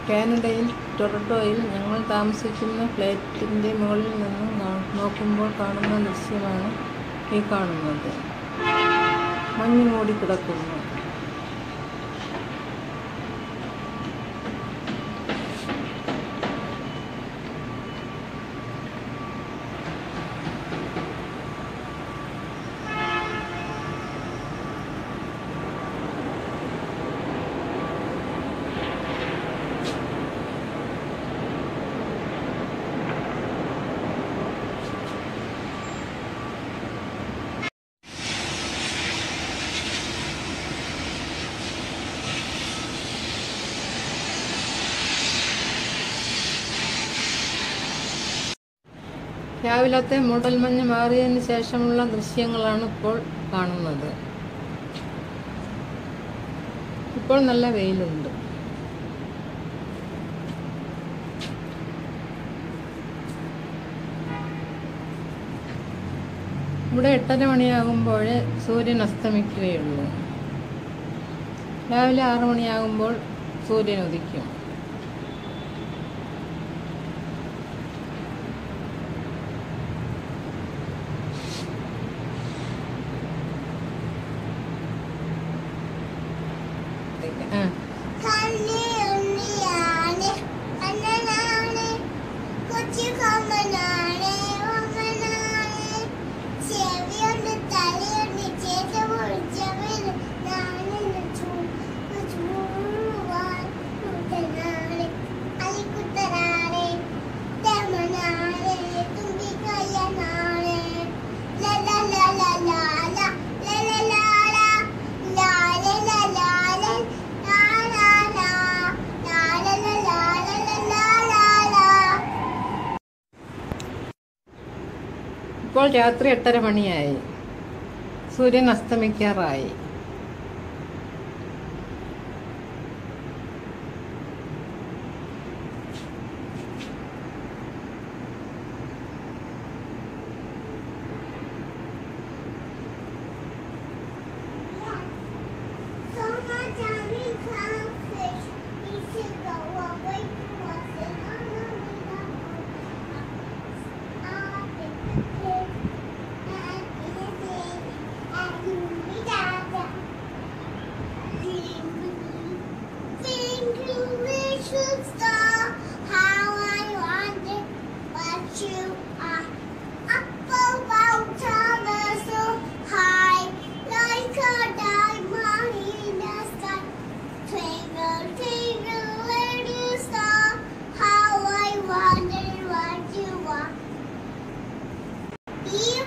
കാനഡയിൽ ടൊറന്റോയിൽ ഞങ്ങൾ താമസിക്കുന്ന ഫ്ലാറ്റിൻ്റെ മുകളിൽ നിന്നും നാ- നോക്കുമ്പോൾ കാണുന്ന ദൃശ്യമാണ് ഈ കാണുന്നത് മഞ്ഞ് മൂടി കിടക്കുന്നു രാവിലത്തെ മൂടൽമഞ്ഞ് മാറിയതിന് ശേഷമുള്ള ദൃശ്യങ്ങളാണ് ഇപ്പോൾ കാണുന്നത് ഇപ്പോൾ നല്ല വെയിലുണ്ട് ഇവിടെ എട്ടര മണിയാകുമ്പോഴേ സൂര്യൻ അസ്തമിക്കുകയുള്ളൂ രാവിലെ ആറു മണിയാകുമ്പോൾ സൂര്യൻ ഉദിക്കും ആ കണ്ണി ഉണ്ണിയാണ് അണ്ണനാണ് കൊച്ചു കമ്മനാണ് ഒമ്മനാണ് ചെവിയുണ്ട് തലയുണ്ട് ചേച്ച പൊളിച്ചവന് ഞാനെന്ന് ചൂടുവാൻ കുട്ടനാണ് അലിക്കുട്ടനാണ് തെമനാണ് തുമ്പിക്കയ്യനാണ് ലലലലലാല ലലലാല ലാലലലാല ലാലാല ലാലലലാലലാലാല ഇപ്പോൾ രാത്രി എട്ടര മണിയായി സൂര്യൻ അസ്തമിക്കാറായി So much having clownfish. We should go away from us and on the Up in the pit, and in the pit, and you be dada. Twinkling little star, how I wonder what you are. Up about us so high, like a diamond in the sky. Twinkle, twinkle, little star, how I wonder what you are. You